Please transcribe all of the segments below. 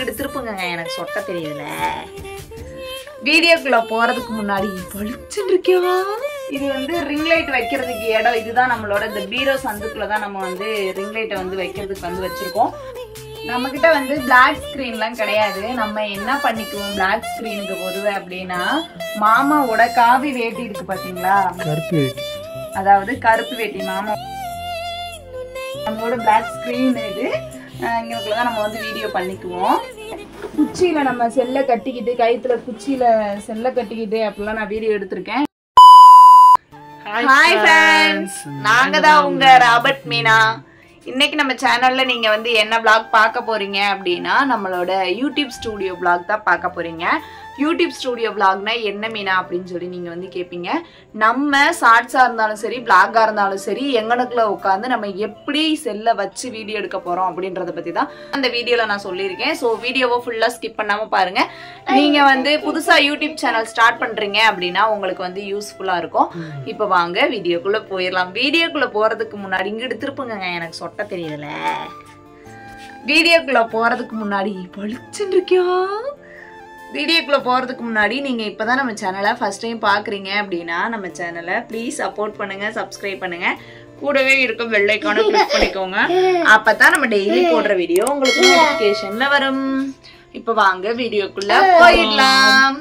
இங்கிட்டு திருப்புங்க எனக்கு சொட்ட தெரியுதுல வீடியோக்குள்ள போறதுக்கு முன்னாடி பளிச்சுன்னு இருக்கியா இது வந்து ரிங் லைட் வைக்கிறதுக்கு இடம் இதுதான் நம்மளோட இந்த பீரோ சந்துக்குள்ள தான் நம்ம வந்து ரிங் லைட்டை வந்து வைக்கிறதுக்கு வந்து வச்சிருக்கோம் நம்ம கிட்ட வந்து பிளாக் ஸ்கிரீன்லாம் கிடையாது நம்ம என்ன பண்ணிக்குவோம் பிளாக் ஸ்கிரீனுக்கு பொதுவே அப்படின்னா மாமாவோட காவி வேட்டி இருக்கு பாத்தீங்களா கருப்பு வேட்டி அதாவது கருப்பு வேட்டி மாமா நம்மளோட பிளாக் ஸ்கிரீன் இது இங்கே தான் நம்ம வந்து வீடியோ பண்ணிக்குவோம் குச்சியில நம்ம செல்லை கட்டிக்கிட்டு கயித்துல குச்சியில செல்லை கட்டிக்கிட்டு அப்படிலாம் நான் வீடியோ எடுத்திருக்கேன் ஹாய் ஃப்ரெண்ட்ஸ் நாங்க தான் உங்க ராபர்ட் மீனா இன்னைக்கு நம்ம சேனல்ல நீங்க வந்து என்ன vlog பார்க்க போறீங்க அப்படின்னா நம்மளோட யூடியூப் ஸ்டூடியோ vlog தான் பார்க்க போறீங்க யூடியூப் ஸ்டூடியோ vlogனா என்ன மீனா அப்படின்னு சொல்லி நீங்க வந்து கேட்பீங்க நம்ம ஷார்ட்ஸா இருந்தாலும் சரி vlog-ஆ இருந்தாலும் சரி எங்கனுக்குள்ள உட்காந்து நம்ம எப்படி செல்லை வச்சு வீடியோ எடுக்க போறோம் அப்படின்றத பத்தி தான் அந்த வீடியோல நான் சொல்லியிருக்கேன் ஸோ வீடியோவை ஃபுல்லா ஸ்கிப் பண்ணாம பாருங்க நீங்க வந்து புதுசா யூடியூப் சேனல் ஸ்டார்ட் பண்றீங்க அப்படின்னா உங்களுக்கு வந்து யூஸ்ஃபுல்லா இருக்கும் இப்போ வாங்க வீடியோக்குள்ள போயிடலாம் வீடியோக்குள்ள போறதுக்கு முன்னாடி இங்கிட்டு திருப்புங்க எனக்கு சொட்ட தெரியுதுல வீடியோக்குள்ள போறதுக்கு முன்னாடி பளிச்சுன்னு இருக்கியா வீடியோக்குள்ள போறதுக்கு முன்னாடி நீங்க இப்பதான் நம்ம சேனலை ஃபர்ஸ்ட் டைம் பாக்குறீங்க அப்படின்னா நம்ம சேனலை ப்ளீஸ் சப்போர்ட் பண்ணுங்க சப்ஸ்கிரைப் பண்ணுங்க கூடவே இருக்க வெள்ளைக்கான கிளிக் பண்ணிக்கோங்க அப்பதான் நம்ம டெய்லி போடுற வீடியோ உங்களுக்கு நோட்டிபிகேஷன்ல வரும் இப்போ வாங்க வீடியோக்குள்ள போயிடலாம்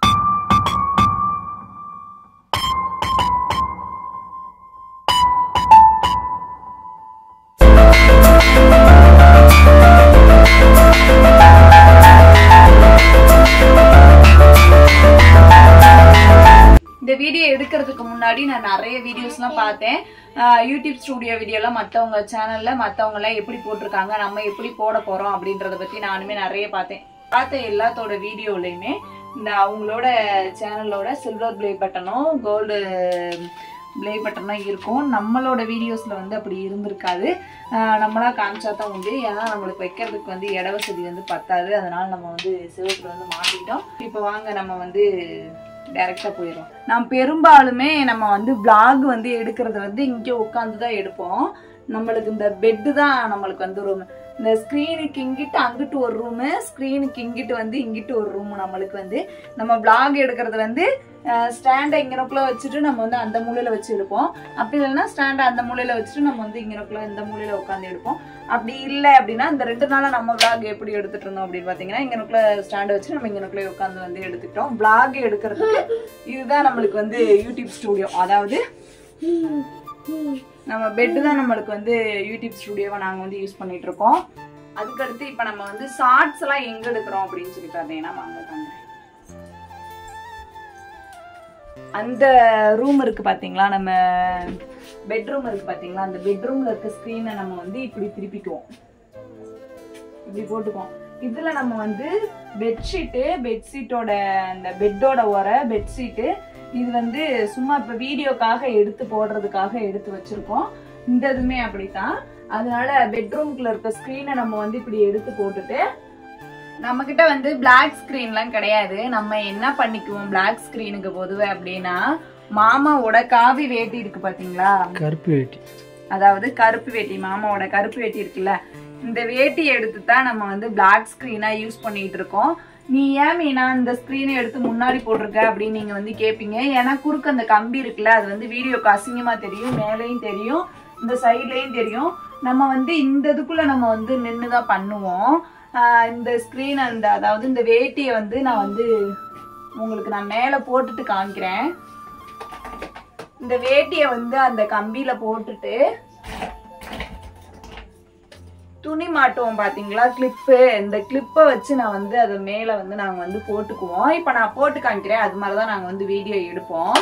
இந்த வீடியோ எடுக்கிறதுக்கு முன்னாடி நான் நிறைய வீடியோஸ்லாம் பார்த்தேன் ஆஹ் யூடியூப் ஸ்டூடியோ வீடியோலாம் மற்றவங்க சேனலில் மற்றவங்களாம் எப்படி போட்டிருக்காங்க நம்ம எப்படி போட போகிறோம் அப்படின்றத பற்றி நானுமே நிறைய பார்த்தேன் பார்த்த எல்லாத்தோட வீடியோலையுமே இந்த அவங்களோட சேனலோட சில்வர் ப்ளே பட்டனும் கோல்டு ப்ளே பட்டனும் இருக்கும் நம்மளோட வீடியோஸில் வந்து அப்படி இருந்திருக்காது ஆஹ் நம்மளா காமிச்சா தான் உண்டு ஏன்னா நம்மளுக்கு வைக்கிறதுக்கு வந்து இட வசதி வந்து பத்தாது அதனால நம்ம வந்து சிவத்தில் வந்து மாட்டிக்கிட்டோம் இப்போ வாங்க நம்ம வந்து டைரக்டா போயிடும் நாம் பெரும்பாலுமே நம்ம வந்து vlog வந்து எடுக்கிறது வந்து இங்கே உட்காந்து தான் எடுப்போம் நம்மளுக்கு இந்த பெட்டு தான் நம்மளுக்கு வந்து ரூம் இந்த ஸ்க்ரீனுக்கு இங்கிட்டு அங்கிட்டு ஒரு ரூமு ஸ்க்ரீனுக்கு இங்கிட்டு வந்து இங்கிட்டு ஒரு ரூம் நம்மளுக்கு வந்து நம்ம vlog எடுக்கிறது வந்து ஸ்டாண்டை இங்கனக்குள்ள வச்சுட்டு நம்ம வந்து அந்த மூலையில வச்சு எடுப்போம் அப்படி இல்லைன்னா ஸ்டாண்டை அந்த மூலையில வச்சுட்டு நம்ம வந்து இங்கனக்குள்ள இந்த மூலையில உட்காந்து எடுப்போம் அப்படி இல்லை அப்படின்னா இந்த ரெண்டு நாளா நம்ம vlog எப்படி எடுத்துட்டு இருந்தோம் அப்படின்னு பாத்தீங்கன்னா இங்கனக்குள்ள ஸ்டாண்டை வச்சு நம்ம இங்கனக்குள்ள உட்காந்து வந்து எடுத்துக்கிட்டோம் vlog எடுக்கிறதுக்கு இதுதான் நம்மளுக்கு வந்து யூடியூப் ஸ்டூடியோ அதாவது நம்ம பெட்டு தான் நம்மளுக்கு வந்து யூடியூப் ஸ்டூடியோவை நாங்கள் வந்து யூஸ் பண்ணிட்டு இருக்கோம் அதுக்கடுத்து இப்போ நம்ம வந்து ஷார்ட்ஸ் எல்லாம் எங்க எடுக்கிறோம் அப்படின்னு சொல்லி பார்த்தீங்கன்னா வாங்க காமிக்கிறேன். அந்த ரூம் இருக்கு பாத்தீங்களா நம்ம பெட்ரூம் இருக்கு பாத்தீங்களா அந்த பெட்ரூம்ல இருக்க ஸ்க்ரீனை நம்ம வந்து இப்படி திருப்பிக்குவோம் இப்படி போட்டுக்குவோம் இதுல நம்ம வந்து பெட்ஷீட்டு பெட்ஷீட்டோட அந்த பெட்டோட உர பெட்ஷீட்டு இது வந்து சும்மா இப்ப வீடியோக்காக எடுத்து போடுறதுக்காக எடுத்து வச்சிருக்கோம் இந்த இதுமே அப்படித்தான் அதனால பெட்ரூம்குள்ள இருக்க ஸ்க்ரீனை நம்ம வந்து இப்படி எடுத்து போட்டுட்டு நம்ம கிட்ட வந்து பிளாக் ஸ்கிரீன்லாம் கிடையாது நம்ம என்ன பண்ணிக்குவோம் பிளாக் ஸ்கிரீனுக்கு பொதுவே அப்படின்னா மாமாவோட காவி வேட்டி இருக்கு பாத்தீங்களா கருப்பு வேட்டி அதாவது கருப்பு வேட்டி மாமாவோட கருப்பு வேட்டி இருக்குல்ல இந்த வேட்டி எடுத்து தான் நம்ம வந்து பிளாக் ஸ்கிரீனா யூஸ் பண்ணிட்டு இருக்கோம் நீ ஏன் மீனா இந்த ஸ்கிரீனை எடுத்து முன்னாடி போட்டிருக்க அப்படின்னு நீங்க வந்து கேட்பீங்க ஏன்னா குறுக்கு அந்த கம்பி இருக்குல்ல அது வந்து வீடியோக்கு அசிங்கமா தெரியும் மேலேயும் தெரியும் இந்த சைட்லயும் தெரியும் நம்ம வந்து இந்த இதுக்குள்ள நம்ம வந்து நின்று தான் பண்ணுவோம் ஆஹ் இந்த ஸ்க்ரீன் அந்த அதாவது இந்த வேட்டியை வந்து நான் வந்து உங்களுக்கு நான் மேலே போட்டுட்டு காமிக்கிறேன் இந்த வேட்டியை வந்து அந்த கம்பியில போட்டுட்டு துணி மாட்டுவோம் பாத்தீங்களா கிளிப்பு இந்த கிளிப்பை வச்சு நான் வந்து அது மேல வந்து நாங்க வந்து போட்டுக்குவோம் இப்ப நான் போட்டு காமிக்கிறேன் அது மாதிரிதான் நாங்க வந்து வீடியோ எடுப்போம்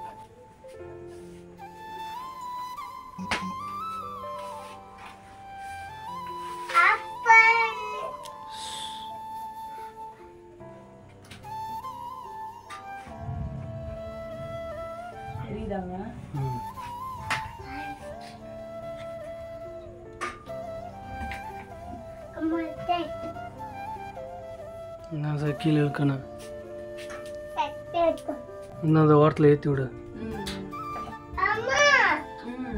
தெரியுதாங்க ம். என்ன சார் கீழே இழுக்கணும் இன்னும் அந்த ஓரத்தில் ஏற்றி விடு ம். ம்.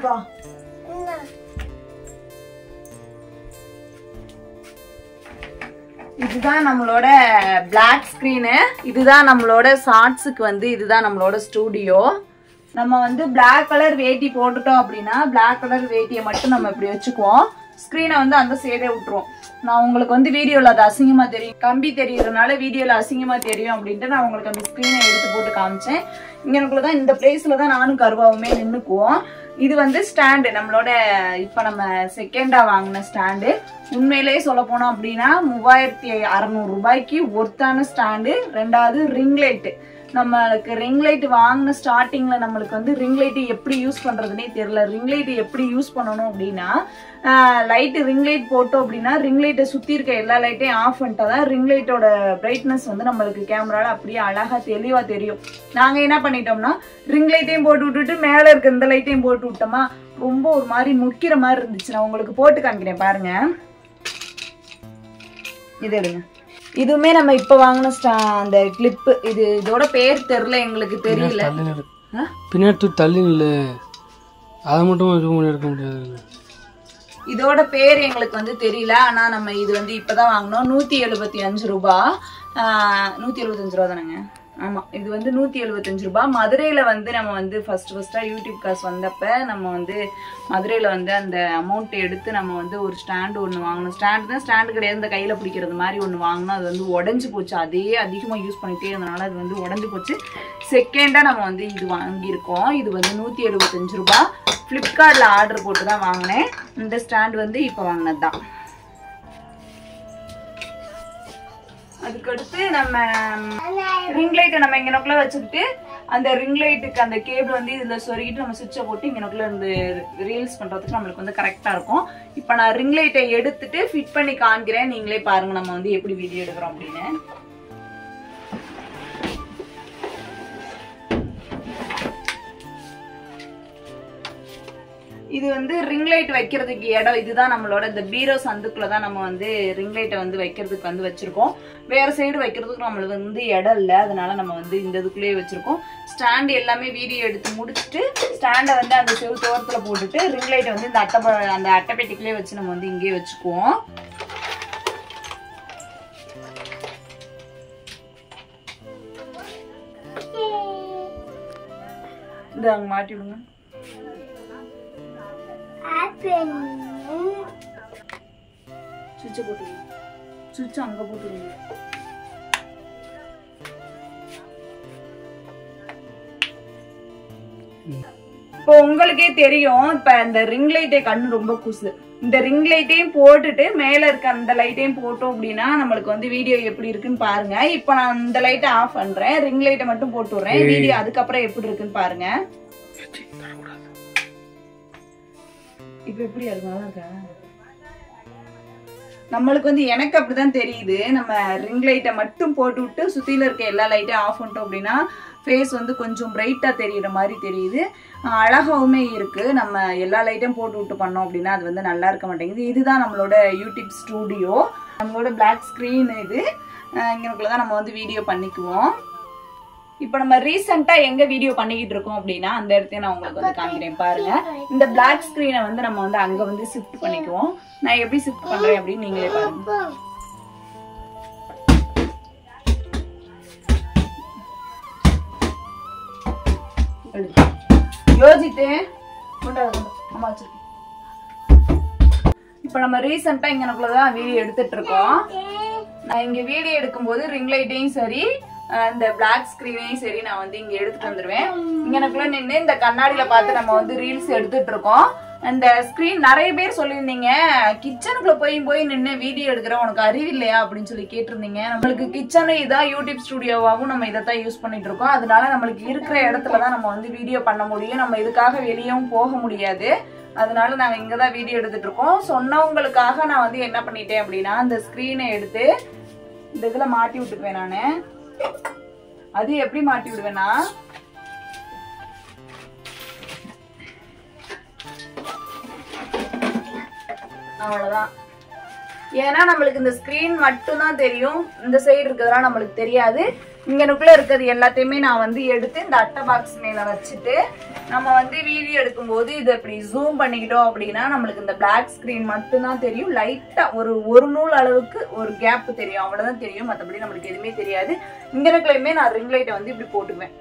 வா இதுதான் நம்மளோட பிளாக் ஸ்க்ரீனு இதுதான் நம்மளோட ஷார்ட்ஸுக்கு வந்து இதுதான் நம்மளோட ஸ்டூடியோ நம்ம வந்து Black கலர் வேட்டி போட்டுட்டோம் அப்படின்னா Black கலர் வேட்டியை மட்டும் நம்ம இப்படி வச்சுக்குவோம் ஸ்க்ரீனை வந்து அந்த சைடே விட்டுருவோம் நான் உங்களுக்கு வந்து வீடியோவில் அது அசிங்கமாக தெரியும் கம்பி தெரியறதுனால வீடியோவில் அசிங்கமாக தெரியும் அப்படின்ட்டு நான் உங்களுக்கு அந்த ஸ்க்ரீனை எடுத்து போட்டு காமிச்சேன் இங்கனக்குள்ள தான் இந்த பிளேஸில் தான் நானும் கருவாவுமே நின்றுக்குவோம் இது வந்து ஸ்டாண்டு நம்மளோட இப்போ நம்ம செகண்டாக வாங்கின ஸ்டாண்டு உண்மையிலேயே சொல்ல போனோம் அப்படின்னா மூவாயிரத்தி அறநூறு ரூபாய்க்கு ஒர்த்தான ஸ்டாண்டு ரெண்டாவது ரிங் லைட்டு நம்மளுக்கு ரிங் லைட் வாங்கின ஸ்டார்டிங்ல நம்மளுக்கு வந்து ரிங் லைட் எப்படி யூஸ் பண்றதுனே தெரியல ரிங் லைட் எப்படி யூஸ் பண்ணணும் அப்படின்னா லைட் ரிங் லைட் போட்டோம் அப்படின்னா ரிங் லைட்டை சுத்தி இருக்க எல்லா லைட்டையும் ஆஃப் பண்ணிட்டா தான் ரிங் லைட்டோட பிரைட்னஸ் வந்து நம்மளுக்கு கேமரால அப்படியே அழகா தெளிவா தெரியும் நாங்க என்ன பண்ணிட்டோம்னா ரிங் லைட்டையும் போட்டு விட்டுட்டு மேல இருக்க இந்த லைட்டையும் போட்டு விட்டோமா ரொம்ப ஒரு மாதிரி முக்கிற மாதிரி இருந்துச்சு நான் உங்களுக்கு போட்டு காமிக்கிறேன் பாருங்க இது எடுங்க இதுவுமே நம்ம இப்ப வாங்கின ஸ்டா- அந்த கிளிப்பு இது இதோட பேர் தெரியல எங்களுக்கு தெரியல தள்ளி நில்லு. ஆ? பின்னாடி தூக்கி தள்ளி இல்லை அதை மட்டும் இது பண்ணி எடுக்க முடியாது இதோட பேர் எங்களுக்கு வந்து தெரியல ஆனா நம்ம இது வந்து இப்பதான் வாங்கினோம் நூத்தி எழுபத்தி அஞ்சு ரூபா நூத்தி எழுபத்தஞ்சு ரூபா தானேங்க ஆமா இது வந்து நூத்தி எழுபத்தஞ்சு ரூபாய் மதுரையில வந்து நம்ம வந்து ஃபர்ஸ்ட் ஃபர்ஸ்டா யூடியூப் காசு வந்தப்ப நம்ம வந்து மதுரையில வந்து அந்த அமௌண்ட் எடுத்து நம்ம வந்து ஒரு ஸ்டாண்டு ஒன்று வாங்கணும் ஸ்டாண்டு தான் ஸ்டாண்டு கிடையாது இந்த கையில பிடிக்கிறது மாதிரி ஒன்று வாங்கினோம் அது வந்து உடஞ்சு போச்சு அதே அதிகமா யூஸ் பண்ணிட்டே இருந்தனால அது வந்து உடஞ்சு போச்சு செகண்டா நம்ம வந்து இது வாங்கியிருக்கோம் இது வந்து நூத்தி எழுபத்தஞ்சு ரூபாய் ஃப்ளிப்கார்ட்ல ஆர்டர் போட்டு தான் வாங்கினேன் இந்த ஸ்டாண்ட் வந்து இப்போ வாங்கினது தான் அதுக்கடுத்து நம்ம ரிங் லைட்டை நம்ம இங்க நோக்கில் வச்சுக்கிட்டு அந்த ரிங் லைட்டுக்கு அந்த கேபிள் வந்து இதுல சொருகிட்டு நம்ம சுவிட்சை போட்டு இங்க நோக்கில் இருந்து ரீல்ஸ் பண்றதுக்கு நம்மளுக்கு வந்து கரெக்டா இருக்கும் இப்போ நான் ரிங் லைட்டை எடுத்துட்டு ஃபிட் பண்ணி காண்கிறேன் நீங்களே பாருங்க நம்ம வந்து எப்படி வீடியோ எடுக்கிறோம் அப்படின்னு இது வந்து ரிங் லைட் வைக்கிறதுக்கு இடம் இதுதான் நம்மளோட இந்த பீரோ சந்துக்குள்ள தான் நம்ம வந்து ரிங் லைட்டை வந்து வைக்கிறதுக்கு வந்து வச்சிருக்கோம் வேற சைடு வைக்கிறதுக்கு நம்மளுக்கு வந்து இடம் இல்லை அதனால நம்ம வந்து இந்த இதுக்குள்ளேயே வச்சிருக்கோம் ஸ்டாண்ட் எல்லாமே வீடியோ எடுத்து முடிச்சுட்டு ஸ்டாண்டை வந்து அந்த செவுத்து ஓரத்துல போட்டுட்டு ரிங் லைட்டை வந்து இந்த அட்டை அந்த அட்டைப்பெட்டிக்குள்ளேயே வச்சு நம்ம வந்து இங்கேயே வச்சுக்குவோம் இந்த அங்க மாட்டி விடுங்க சுவிட்சை போட்டுருங்க சுவிட்ச் அங்க போட்டுருங்க இப்போ உங்களுக்கே தெரியும் இப்ப இந்த ரிங் லைட்டே கண்ணு ரொம்ப குசு இந்த ரிங் லைட்டையும் போட்டுட்டு மேல இருக்க அந்த லைட்டையும் போட்டோம் அப்படின்னா நம்மளுக்கு வந்து வீடியோ எப்படி இருக்குன்னு பாருங்க இப்போ நான் இந்த லைட்டை ஆஃப் பண்றேன் ரிங் லைட்டை மட்டும் போட்டு விடுறேன் வீடியோ அதுக்கப்புறம் எப்படி இருக்குன்னு பாருங்க இப்ப எப்படி இருக்கு நல்லா இருக்கா நம்மளுக்கு வந்து எனக்கு அப்படிதான் தெரியுது நம்ம ரிங் லைட்டை மட்டும் போட்டு விட்டு சுத்தில இருக்க எல்லா லைட்டையும் ஆஃப் பண்ணிட்டோம் அப்படின்னா ஃபேஸ் வந்து கொஞ்சம் பிரைட்டா தெரியுற மாதிரி தெரியுது ஆஹ் அழகாவுமே இருக்கு நம்ம எல்லா லைட்டையும் போட்டு விட்டு பண்ணோம் அப்படின்னா அது வந்து நல்லா இருக்க மாட்டேங்குது இதுதான் நம்மளோட யூடியூப் ஸ்டூடியோ நம்மளோட பிளாக் ஸ்க்ரீன் இது இங்கனக்குள்ள தான் நம்ம வந்து வீடியோ பண்ணிக்குவோம் இப்போ நம்ம ரீசெண்டா எங்க வீடியோ பண்ணிக்கிட்டு இருக்கோம் அப்படின்னா அந்த இடத்தையும் நான் உங்களுக்கு வந்து காமிக்கிறேன் பாருங்க இந்த பிளாக் ஸ்கிரீனை வந்து நம்ம வந்து அங்க வந்து ஷிஃப்ட் பண்ணிக்குவோம் நான் எப்படி ஷிஃப்ட் பண்றேன் அப்படின்னு நீங்களே பாருங்க எடு. யோசித்து கொண்டா, கொண்டா. அம்மா வச்சிருக்கேன் இப்போ நம்ம ரீசெண்டா இங்க தான் வீடியோ எடுத்துட்டு இருக்கோம் நான் இங்க வீடியோ எடுக்கும்போது ரிங் லைட்டையும் சரி அஹ் இந்த பிளாக் ஸ்கிரீனையும் சரி நான் வந்து இங்க எடுத்துட்டு வந்துருவேன் இங்கனக்குள்ள நின்று இந்த கண்ணாடியில பார்த்து நம்ம வந்து ரீல்ஸ் எடுத்துட்டு இருக்கோம் அந்த ஸ்கிரீன் நிறைய பேர் சொல்லியிருந்தீங்க கிச்சனுக்குள்ள போய் போய் நின்று வீடியோ எடுக்கிற உனக்கு அறிவு இல்லையா அப்படின்னு சொல்லி கேட்டிருந்தீங்க நம்மளுக்கு கிச்சனு இதான் யூடியூப் ஸ்டுடியோவாகவும் நம்ம இதை தான் யூஸ் பண்ணிட்டு இருக்கோம் அதனால நம்மளுக்கு இருக்கிற இடத்துல தான் நம்ம வந்து வீடியோ பண்ண முடியும் நம்ம இதுக்காக வெளியவும் போக முடியாது அதனால நாங்க இங்க தான் வீடியோ எடுத்துட்டு இருக்கோம் சொன்னவங்களுக்காக நான் வந்து என்ன பண்ணிட்டேன் அப்படின்னா அந்த ஸ்கிரீனை எடுத்து இந்த இதுல மாட்டி விட்டுக்குவேன் நானு அது எப்படி மாட்டி விடுவேன்னா அவ்வளவுதான் ஏன்னா நம்மளுக்கு இந்த ஸ்கிரீன் மட்டும்தான் தெரியும் இந்த சைடு இருக்கிறதெல்லாம் நம்மளுக்கு தெரியாது இங்கனுக்குள்ள இருக்கிறது எல்லாத்தையுமே நான் வந்து எடுத்து இந்த அட்டை பாக்ஸ் மேல வச்சுட்டு நம்ம வந்து வீடியோ எடுக்கும்போது இதை இப்படி ஜூம் பண்ணிக்கிட்டோம் அப்படின்னா நம்மளுக்கு இந்த பிளாக் ஸ்கிரீன் மட்டும்தான் தெரியும் லைட்டா ஒரு ஒரு நூல் அளவுக்கு ஒரு கேப் தெரியும் அவ்வளவுதான் தெரியும் மற்றபடி நம்மளுக்கு எதுவுமே தெரியாது இங்க இருக்கிறயுமே நான் ரிங் லைட்டை வந்து இப்படி போட்டுக்குவேன்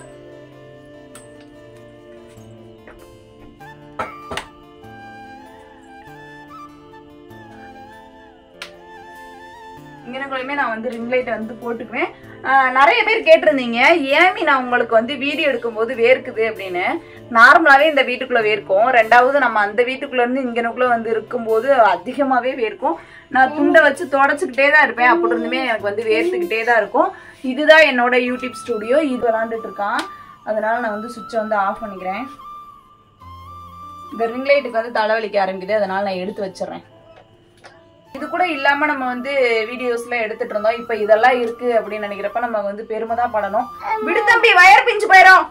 இங்கனக்குள்ளயுமே நான் வந்து ரிங் லைட்டை வந்து போட்டுக்குவேன் ஆஹ் நிறைய பேர் கேட்டிருந்தீங்க ஏமி நான் உங்களுக்கு வந்து வீடியோ எடுக்கும்போது வேர்க்குது அப்படின்னு நார்மலாவே இந்த வீட்டுக்குள்ள வேர்க்கும் ரெண்டாவது நம்ம அந்த வீட்டுக்குள்ள இருந்து இங்கனக்குள்ள வந்து இருக்கும்போது அதிகமாவே வேர்க்கும் நான் துண்டை வச்சு தொடச்சுக்கிட்டே தான் இருப்பேன் அப்படி இருந்துமே எனக்கு வந்து வேர்த்துக்கிட்டே தான் இருக்கும் இதுதான் என்னோட யூடியூப் ஸ்டுடியோ இது விளாண்டுட்டு இருக்கான் அதனால நான் வந்து சுவிட்சை வந்து ஆஃப் பண்ணிக்கிறேன் இந்த ரிங் லைட்டுக்கு வந்து தலைவலிக்க ஆரம்பிக்குது அதனால நான் எடுத்து வச்சிடுறேன் இது கூட இல்லாம நம்ம வந்து வீடியோஸ்ல எடுத்துட்டு இருந்தோம் இப்ப இதெல்லாம் இருக்கு அப்படின்னு நினைக்கிறப்ப நம்ம வந்து பெருமை தான் படணும் விடு தம்பி வயர் பிஞ்சு போயிடும்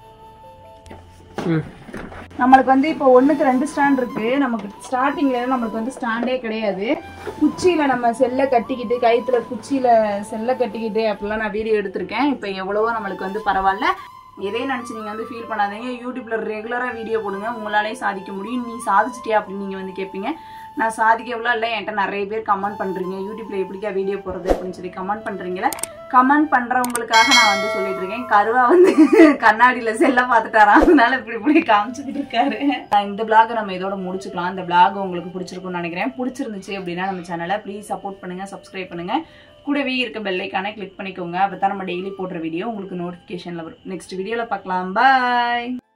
ம் நம்மளுக்கு வந்து இப்போ ஒண்ணுக்கு ரெண்டு ஸ்டாண்ட் இருக்கு நமக்கு ஸ்டார்டிங்ல நம்மளுக்கு வந்து ஸ்டாண்டே கிடையாது குச்சியில நம்ம செல்லை கட்டிக்கிட்டு கயித்துல குச்சியில செல்லை கட்டிக்கிட்டு அப்படிலாம் நான் வீடியோ எடுத்திருக்கேன் இப்போ எவ்வளவோ நம்மளுக்கு வந்து பரவாயில்ல எதையும் நினைச்சு நீங்க வந்து ஃபீல் பண்ணாதீங்க யூடியூப்ல ரெகுலரா வீடியோ போடுங்க உங்களாலே சாதிக்க முடியும் நீ சாதிச்சிட்டியா அப்படின்னு நீங்க வந்து கேட்பீங்க நான் சாதிக்கவெல்லாம் இல்லை என்கிட்ட நிறைய பேர் கமெண்ட் பண்றீங்க யூடியூப்ல எப்படிக்கா வீடியோ போடுறது அப்படின்னு சொல்லி கமெண்ட் பண்றீங்களே கமெண்ட் பண்றவங்களுக்காக நான் வந்து சொல்லிட்டு இருக்கேன் கருவா வந்து கண்ணாடியில செல்ல பார்த்துட்டாராம் அதனால இப்படி இப்படி காமிச்சுக்கிட்டு இருக்காரு இந்த பிளாக் நம்ம இதோட முடிச்சுக்கலாம் இந்த பிளாக் உங்களுக்கு பிடிச்சிருக்கும்னு நினைக்கிறேன் பிடிச்சிருந்துச்சு அப்படின்னா நம்ம சேனலை ப்ளீஸ் சப்போர்ட் பண்ணுங்க சப்ஸ்கிரைப் பண்ணுங்க கூடவே இருக்க பெல்லைக்கான கிளிக் பண்ணிக்கோங்க அப்போ தான் நம்ம டெய்லி போடுற வீடியோ உங்களுக்கு நோட்டிஃபிகேஷனில் வரும் நெக்ஸ்ட் வீடியோவில் பார்க்கலாம் பாய்